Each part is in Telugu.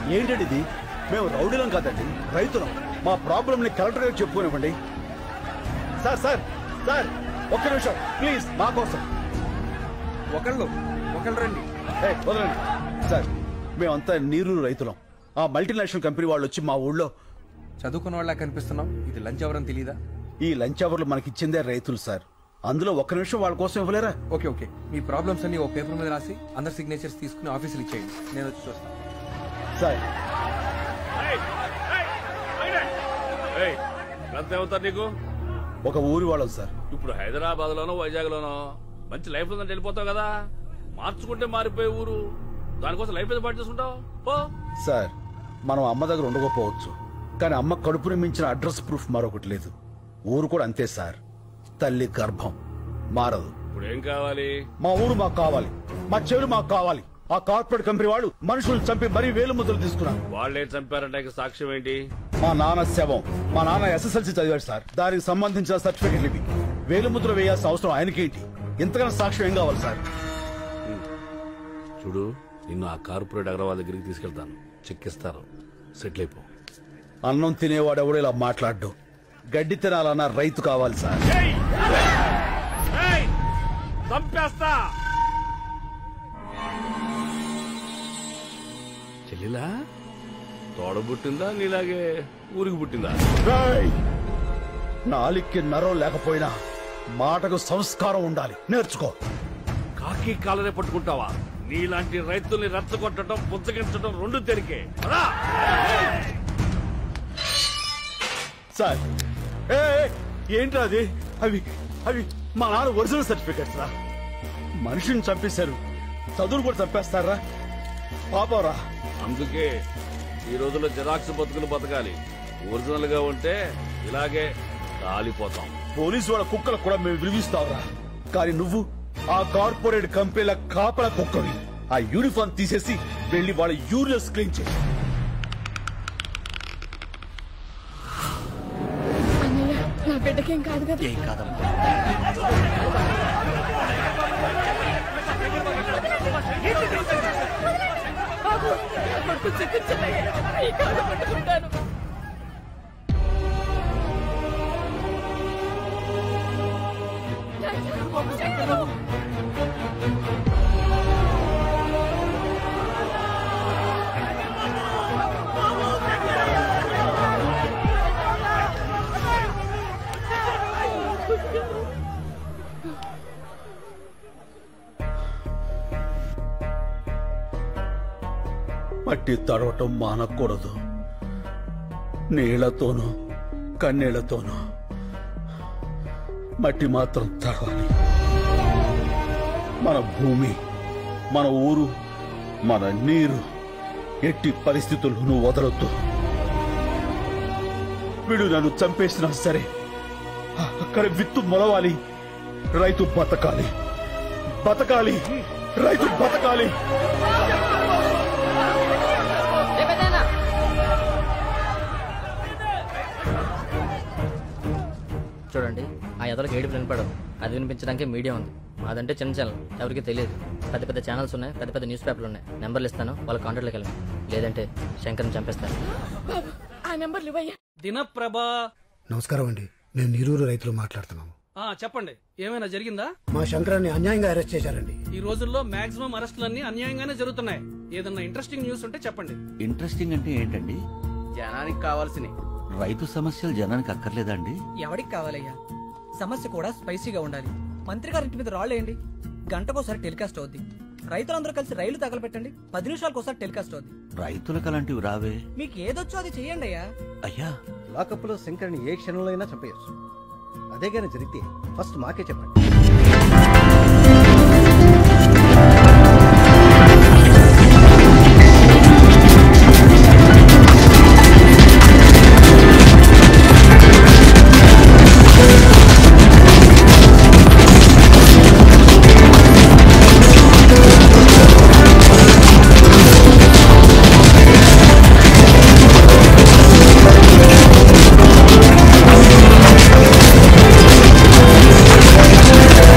ఏంటండి ఇది మేము రౌడీలం కాదండి రైతులం మా ప్రాబ్లంని కలెక్టర్ గారికి చెప్పుకోనివ్వండి సార్ సార్ సార్ ఒక్క నిమిషం ప్లీజ్ మా కోసం ఒకళ్ళు ఒకళ్ళు రండి ఏయ్, వదలండి సార్ మేమంతా నీరు రైతులం ఆ మల్టీనేషనల్ కంపెనీ వాళ్ళు వచ్చి మా ఊళ్ళో చదువుకున్న వాళ్ళ కనిపిస్తున్నాం ఇది లంచ్ అవరం తెలీదా ఈ లంచ్ అవర్లు మనకి ఇచ్చిందే రైతులు సార్ అందులో ఒక్క నిమిషం వాళ్ళ కోసం ఇవ్వలేరా ఓకే ఓకే మీ ప్రాబ్లమ్స్ అన్ని ఓ పేపర్ మీద రాసి అందరు సిగ్నేచర్స్ తీసుకుని ఆఫీసులు ఇచ్చేయండి నేను వచ్చి చూస్తాను సార్ ఎంత అవుతారు నీకు ఒక ఊరి వాళ్ళం సార్ ఇప్పుడు హైదరాబాద్ లోనో వైజాగ్ లోనో మంచి లైఫ్ ఉందని వెళ్ళిపోతావు కదా మార్చుకుంటే మారిపోయే ఊరు దానికోసం లైఫ్ ఏదో పాటు చేసుకుంటావు పో సార్ మనం అమ్మ దగ్గర ఉండకపోవచ్చు కానీ అమ్మ కడుపుని మించిన అడ్రస్ ప్రూఫ్ మరొకటి లేదు ఊరు కూడా అంతే సార్ తల్లి గర్భం మారదు ఇప్పుడు ఏం కావాలి మా ఊరు మాకు కావాలి మా చెవులు మాకు కావాలి ఆ కార్పొరేట్ కంపెనీ వాళ్ళు మనుషులను చంపి మరీ వేలు ముద్రలు తీసుకున్నారు వాళ్ళే చంపారంటే సాక్ష్యం ఏంటి మా నాన్న శవం మా నాన్న ఎస్ఎస్ఎల్సీ చదివాడు సార్ దానికి సంబంధించిన సర్టిఫికెట్లు ఇవి వేలు ముద్ర వేయాల్సిన అవసరం ఆయనకేంటి ఇంతకన్నా సాక్ష్యం ఏం కావాలి సార్ చూడు నిన్ను ఆ కార్పొరేట్ అగ్రవాల్ దగ్గరికి తీసుకెళ్తాను చెక్కిస్తారు సెటిల్ అయిపో అన్నం తినేవాడు ఎవడు ఇలా మాట్లాడ్డు గడ్డి తినాలన్న రైతు కావాలి సార్ చంపేస్తా చెల్లిలా తోడ పుట్టిందా నీలాగే ఊరికి పుట్టిందా రేయ్! నాలిక్కి నరం లేకపోయినా మాటకు సంస్కారం ఉండాలి నేర్చుకో కాకి కాలనే పట్టుకుంటావా నీలాంటి రైతుల్ని రెచ్చగొట్టడం బుచ్చగించడం రెండు తెరికే రా! సార్ ఏ ఏ, ఏంట్రా అది అవి అవి మా నాన్న ఒరిజినల్ సర్టిఫికెట్స్ రా మనిషిని చంపేశారు చదువులు కూడా చంపేస్తారా పాపరా అందుకే ఈ రోజుల్లో జిరాక్స్ బతుకులు బతకాలి ఒరిజినల్ గా ఉంటే ఇలాగే కాలిపోతాం పోలీసు వాళ్ళ కుక్కలకు కూడా మేము విలువిస్తావురా కానీ నువ్వు ఆ కార్పొరేట్ కంపెనీల కాపల కుక్కవి ఆ యూనిఫామ్ తీసేసి వెళ్ళి వాళ్ళ యూరియస్ క్లీన్ చేయి అన్నయ్య నా బిడ్డకేం కాదు కదా ఏం కాదమ్మా బాబు, నా కొడుకు చికిత్సలయ్యే. నీ కాళ్ళు పట్టుకుంటాను శంకరు, మట్టి తడవటం మానకూడదు నీళ్లతోనూ కన్నీళ్లతోనూ మట్టి మాత్రం తడవాలి మన భూమి మన ఊరు మన నీరు ఎట్టి పరిస్థితుల్లోనూ వదలొద్దు వీడు నన్ను చంపేసినా సరే అక్కడ విత్తు మొలవాలి రైతు బతకాలి బతకాలి రైతు బతకాలి ఏ పెద్దనా చూడండి ఆ ఎదలకు ఏడుపు వినపడదు అది వినిపించడానికి మీడియా ఉంది అదంటే చిన్న ఛానల్ ఎవరికి తెలియదు పెద్ద పెద్ద ఛానల్స్ ఉన్నాయి పెద్ద పెద్ద న్యూస్ పేపర్లు ఉన్నాయి నెంబర్లు ఇస్తాను వాళ్ళ కాంటాక్ట్లోకి వెళ్ళండి లేదంటే శంకర్ని చంపేస్తాను బాబు ఆ నెంబర్లు ఇవ్వయ్యా దినప్రభా నమస్కారం అండి మేము నీరూరు రైతులు మాట్లాడుతున్నాము ఆ, చెప్పండి ఏమైనా జరిగిందా మా శంకరాన్ని అన్యాయంగా అరెస్ట్ చేశారండి ఈ రోజుల్లో మాక్సిమం అరెస్టులన్నీ అన్యాయంగానే జరుగుతున్నాయి ఏదన్నా ఇంట్రెస్టింగ్ న్యూస్ ఉంటే చెప్పండి ఇంట్రెస్టింగ్ అంటే ఏంటండి జనానికి కావాల్సిన రైతు సమస్యలు జనానికి అక్కర్లేదా అండి ఎవడికి కావాలయ్యా సమస్య కూడా స్పైసీగా ఉండాలి మంత్రి గారింటి మీద రాళ్ళేయండి గంటకోసారి టెలికాస్ట్ అవుద్ది రైతులందరూ కలిసి రైలు తగలబెట్టండి పది నిమిషాలకు ఒకసారి టెలికాస్ట్ అవుద్ది రైతులకు అలాంటివి రావే మీకు ఏదొచ్చో అది చెయ్యండి అయ్యా అయ్యా లాకప్ లో శంకర్ని ఏ క్షణంలో అయినా చంపేయచ్చు అదే కానీ జరిగితే ఫస్ట్ మాకే చెప్పండి ఆ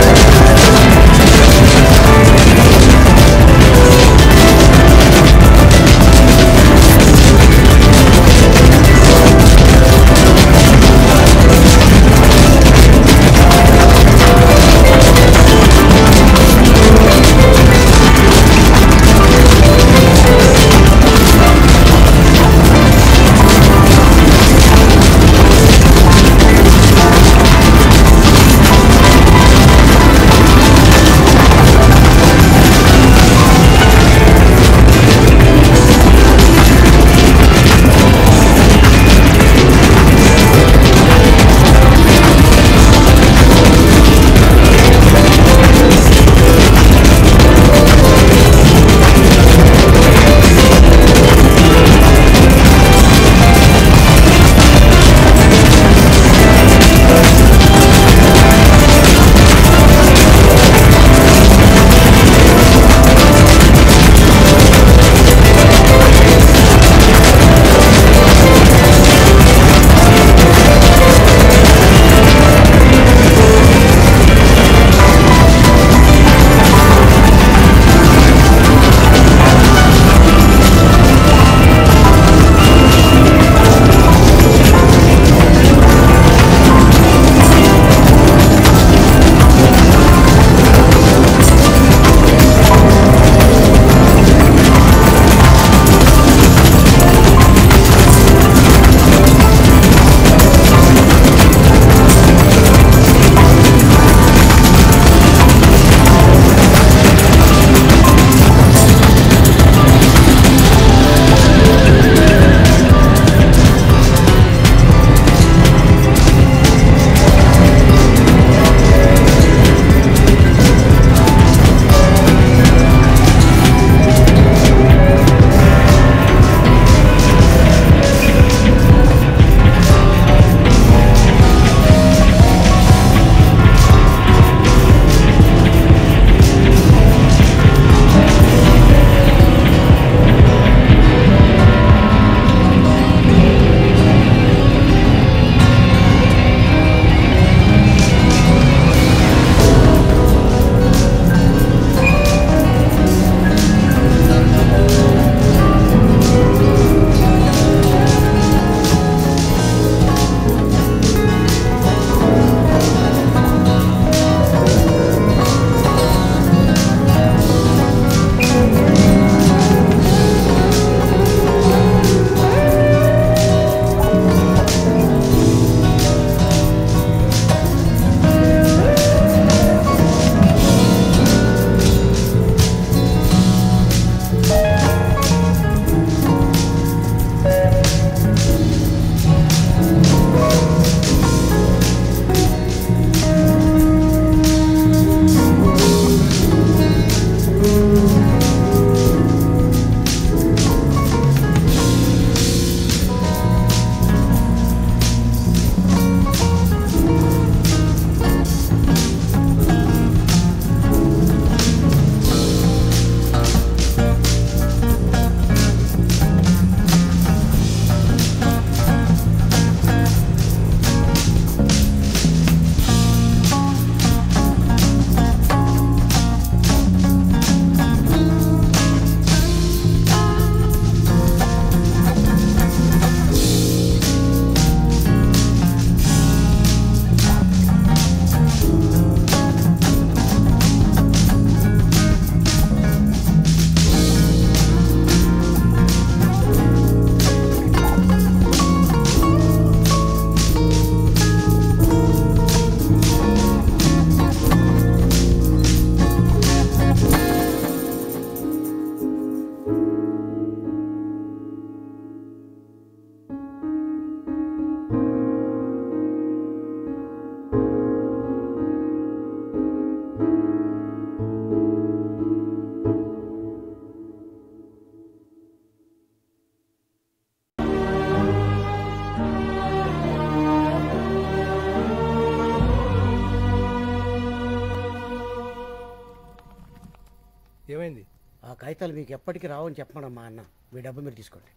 కాగితాలు మీకు ఎప్పటికీ రావని చెప్పమన్నా మా అన్న మీ డబ్బు మీరు తీసుకోండి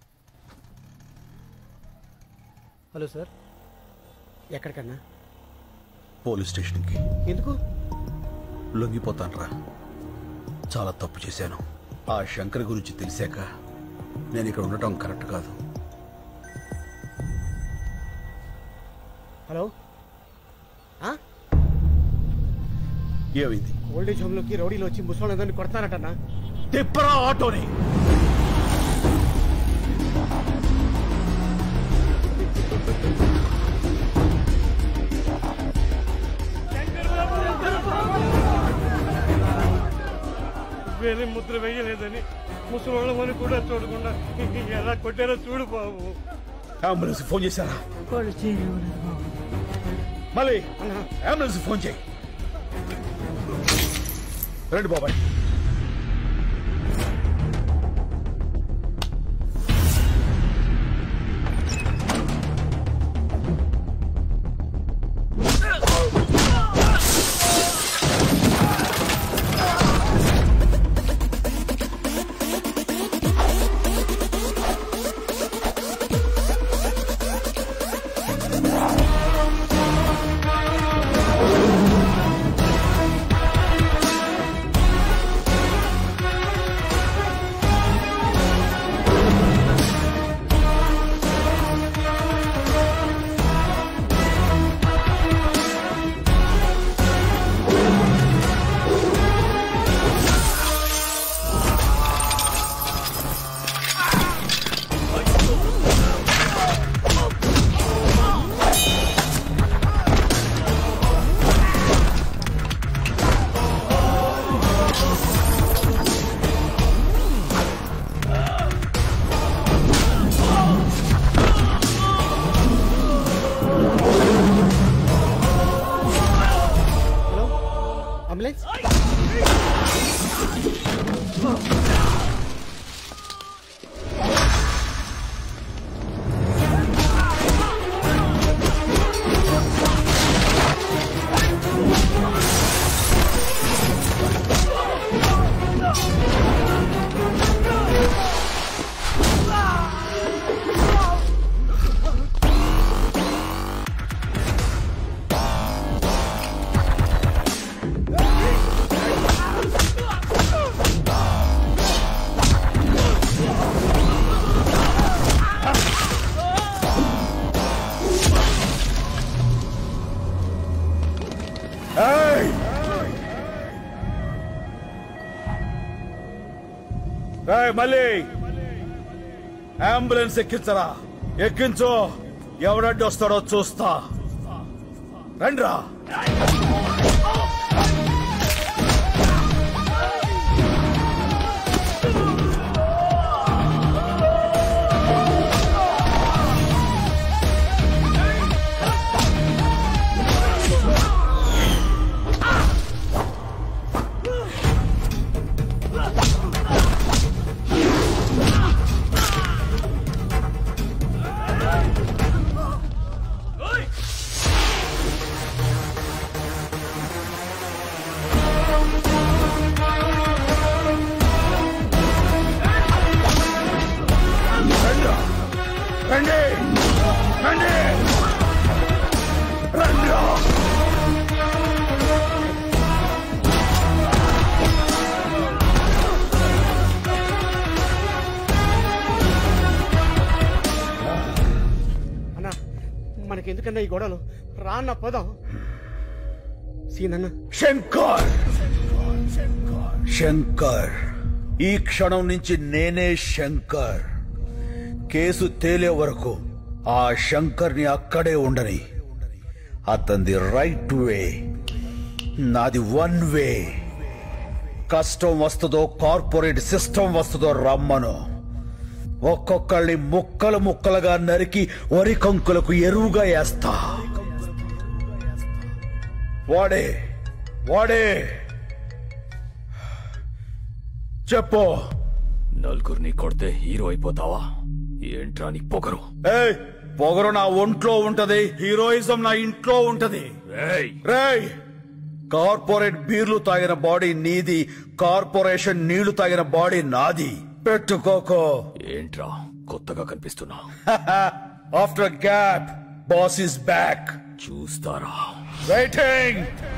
హలో సార్ ఎక్కడికన్నా పోలీస్ స్టేషన్కి ఎందుకు లొంగిపోతానురా చాలా తప్పు చేశాను ఆ శంకర్ గురించి తెలిసాక నేను ఇక్కడ ఉండటం కరెక్ట్ కాదు హలో ఆ? ఏమైంది ఓల్డేజ్ హోమ్లోకి రౌడీలు వచ్చి ముసలి కొడతారటన్నా తిప్పరా ఆటోని వేరే ముద్ర వేయలేదని ముసలోళ్ళమని కూడా చూడకుండా ఎలా కొట్టారో చూడు బాబు అంబులెన్స్ ఫోన్ చేశారా మళ్ళీ అంబులెన్స్ ఫోన్ చేయి రండి బాబాయ్ అంబులెన్స్ ఏయ్! ఏయ్, మళ్ళీ అంబులెన్స్ ఎక్కించరా ఎక్కించు ఎవడడ్డి వస్తాడో చూస్తా రండ్రా రండ్రా రండి రండి రండ్రా అన్నా మనకెందుకన్నా ఈ గొడవలు రా అన్న పోదాం సీనన్న శంకర్ శంకర్ ఈ క్షణం నుంచి నేనే శంకర్ కేసు తేలే వరకు ఆ శంకర్ని అక్కడే ఉండని అతనిది రైట్ వే నాది వన్ వే కష్టం వస్తుందో కార్పొరేట్ సిస్టమ్ వస్తుందో రమ్మను ఒక్కొక్కళ్ళని ముక్కలు ముక్కలుగా నరికి వరి కంకులకు ఎరువుగా వేస్తా వాడే వాడే చెప్పు నలుగురిని కొడితే హీరో అయిపోతావా ఏంట్రా నీ పొగరు ఏయ్ పొగరు నా ఒంట్లో ఉంటది హీరోయిజం నా ఇంట్లో ఉంటది రేయ్ రేయ్ కార్పొరేట్ బీర్లు తాగిన బాడీ నీది కార్పొరేషన్ నీళ్లు తాగిన బాడీ నాది పెట్టుకోకో ఏంట్రా కొత్తగా కనిపిస్తున్నా after gap boss is back చూస్తారా వెయిటింగ్